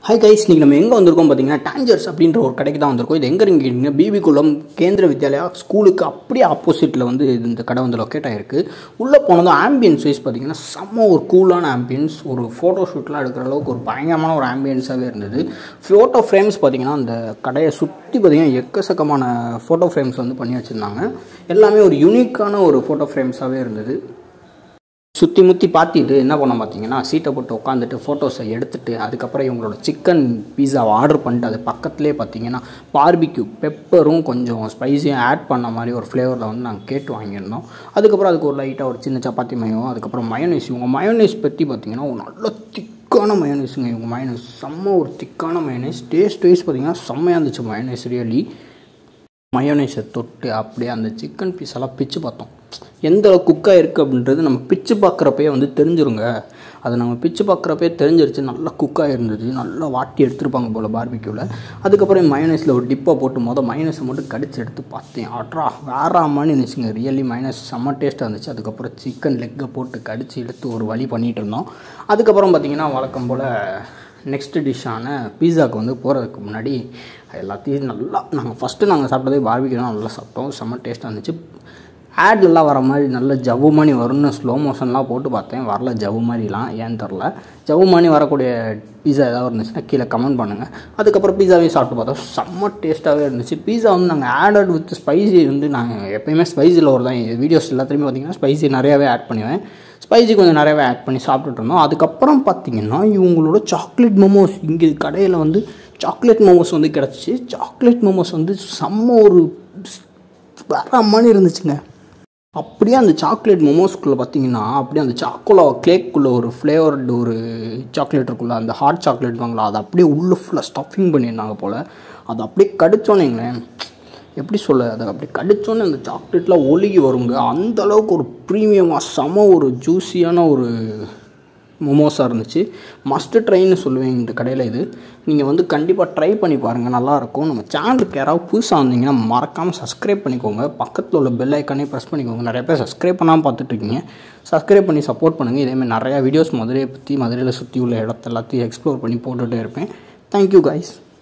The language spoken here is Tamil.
ஹாய் கைஸ் இன்றைக்கி நம்ம எங்கே வந்திருக்கோம் பார்த்தீங்கன்னா டான்ஜர்ஸ் அப்படின்ற ஒரு கடைக்கு தான் வந்திருக்கோம் இது எங்கே இருக்கீங்க பிபி குளம் கேந்திர வித்யாலயா ஸ்கூலுக்கு அப்படியே ஆப்போசிட்டில் வந்து இது இந்த கடை வந்து லொக்கேட் ஆகிருக்கு உள்ளே போனதும் ஆம்பியன்ஸ் வைஸ் பார்த்தீங்கன்னா செம்ம ஒரு கூலான ஆம்பியன்ஸ் ஒரு ஃபோட்டோ ஷூட்லாம் எடுக்கிற அளவுக்கு ஒரு பயங்கரமான ஒரு ஆம்பியன்ஸாகவே இருந்தது ஃபோட்டோ ஃப்ரேம்ஸ் பார்த்தீங்கன்னா அந்த கடையை சுற்றி பார்த்தீங்கன்னா எக்கச்சக்கமான ஃபோட்டோ ஃப்ரேம்ஸ் வந்து பண்ணி வச்சுருந்தாங்க எல்லாமே ஒரு யூனிக்கான ஒரு ஃபோட்டோ ஃப்ரேம்ஸாகவே இருந்தது சுற்றி முற்றி பார்த்துட்டு என்ன பண்ணோம் பார்த்தீங்கன்னா சீட்டை போட்டு உட்காந்துட்டு ஃபோட்டோஸை எடுத்துட்டு அதுக்கப்புறம் இவங்களோட சிக்கன் பீஸாவை ஆர்டர் பண்ணிட்டு அது பக்கத்துலேயே பார்த்தீங்கன்னா பார்பிக்யூ பெப்பரும் கொஞ்சம் ஸ்பைஸியும் ஆட் பண்ண மாதிரி ஒரு ஃப்ளேவரில் வந்து நாங்கள் கேட்டு வாங்கியிருந்தோம் அதுக்கப்புறம் அதுக்கு ஒரு லைட்டாக ஒரு சின்ன சப்பாத்தி மயம் அதுக்கப்புறம் மயோனைஸ் இவங்க மயோனைஸ் பற்றி பார்த்தீங்கன்னா ஒரு நல்ல திக்கான மயோனைஸுங்க இவங்க மயோனைஸ் செம்ம ஒரு திக்கான மயோனைஸ் டேஸ்ட் வைஸ் பார்த்தீங்கன்னா செம்மையாக இருந்துச்சு மயோனைஸ் ரியலி மயோனைஸை தொட்டு அப்படியே அந்த சிக்கன் பீஸ் எல்லாம் பிச்சு பார்த்தோம் எந்த அளவுக்கு குக்காக இருக்குது அப்படின்றது நம்ம பிச்சு பார்க்குறப்பே வந்து தெரிஞ்சிருங்க அது நம்ம பிச்சு பார்க்குறப்பே தெரிஞ்சிருச்சு நல்லா குக்காக இருந்தது நல்லா வாட்டி எடுத்துருப்பாங்க போல் பார்பிக்யூவில் அதுக்கப்புறம் மயோனைஸில் ஒரு டிப்பை போட்டு மொதல் மயோனைஸை மட்டும் கடிச்சு எடுத்து பார்த்தேன் அட்ரா வேறாமான்னு இருந்துச்சுங்க ரியலி மைனஸ் செம்ம டேஸ்ட்டாக இருந்துச்சு அதுக்கப்புறம் சிக்கன் லெக்கை போட்டு கடிச்சு எடுத்து ஒரு வழி பண்ணிகிட்டு இருந்தோம் அதுக்கப்புறம் பார்த்திங்கன்னா வழக்கம் போல் நெக்ஸ்ட் டிஷ்ஷான பீஸாவுக்கு வந்து போகிறதுக்கு முன்னாடி எல்லாத்தையும் நல்லா நாங்கள் ஃபஸ்ட்டு நாங்கள் சாப்பிட்டதே பார்பிக்யூ தான் நல்லா சாப்பிட்டோம் செம்ம டேஸ்ட்டாக இருந்துச்சு ஆட்லலாம் வர மாதிரி நல்ல ஜவ்வு மணி வரும்னு ஸ்லோ மோஷன்லாம் போட்டு பார்த்தேன் வரல ஜவ்வு மாதிரிலாம் ஏன்னு தெரில ஜவ்வு மணி வரக்கூடிய பீஸா ஏதாவது இருந்துச்சுன்னா கீழே கமெண்ட் பண்ணுங்கள் அதுக்கப்புறம் பீஸாவையும் சாப்பிட்டு பார்த்தோம் செம்ம டேஸ்ட்டாகவே இருந்துச்சு பீஸா வந்து நாங்கள் ஆடட் வித் ஸ்பைசி வந்து நாங்கள் எப்பயுமே ஸ்பைசியில் ஒரு தான் வீடியோஸ் எல்லாத்துலேயுமே பார்த்தீங்கன்னா ஸ்பைசி நிறையாவே ஆட் பண்ணுவேன் ஸ்பைசி கொஞ்சம் நிறையவே ஆட் பண்ணி சாப்பிட்டுட்டு இருந்தோம் அதுக்கப்புறம் பார்த்தீங்கன்னா இவங்களோட சாக்லேட் மோமோஸ் இங்கே கடையில் வந்து சாக்லேட் மோமோஸ் வந்து கிடச்சிச்சு சாக்லேட் மோமோஸ் வந்து செம்ம ஒரு வேற மாதிரி இருந்துச்சுங்க அப்படியே அந்த சாக்லேட் மோமோஸ்குள்ளே பார்த்தீங்கன்னா அப்படியே அந்த சாக்கோலா கேக்குள்ளே ஒரு ஃப்ளேவர்டு ஒரு சாக்லேட் இருக்குல்ல அந்த ஹாட் சாக்லேட் வாங்கலாம் அதை அப்படியே உள்ளே ஃபுல்லாக ஸ்டஃபிங் பண்ணியிருந்தாங்க போல் அதை அப்படியே கடிச்சோன்னேங்களேன் எப்படி சொல்ல அதை அப்படி கடிச்சோன்னே அந்த சாக்லேட்லாம் ஒழுகி வருங்க அந்த அளவுக்கு ஒரு ப்ரீமியமாக செம ஒரு ஜூஸியான ஒரு மோமோஸாக இருந்துச்சு மஸ்ட்டு ட்ரைன்னு சொல்லுவேன் இந்த கடையில் இது நீங்கள் வந்து கண்டிப்பாக ட்ரை பண்ணி பாருங்கள் நல்லாயிருக்கும் நம்ம சேனலுக்கு யாராவது புதுசாக வந்தீங்கன்னா மறக்காமல் சப்ஸ்கிரைப் பண்ணிக்கோங்க பக்கத்தில் உள்ள பெல் ஐக்கானே ப்ரெஸ் பண்ணிக்கோங்க நிறைய பேர் சப்ஸ்கிரைப் பண்ணாமல் பார்த்துட்ருக்கீங்க சப்ஸ்கிரைப் பண்ணி சப்போர்ட் பண்ணுங்கள் இதேமாதிரி நிறையா வீடியோஸ் மதுரையை பற்றி மதுரையில் சுற்றி உள்ள இடத்த எல்லாத்தையும் எக்ஸ்ப்ளோர் பண்ணி போட்டுகிட்டே இருப்பேன் தேங்க்யூ கைஸ்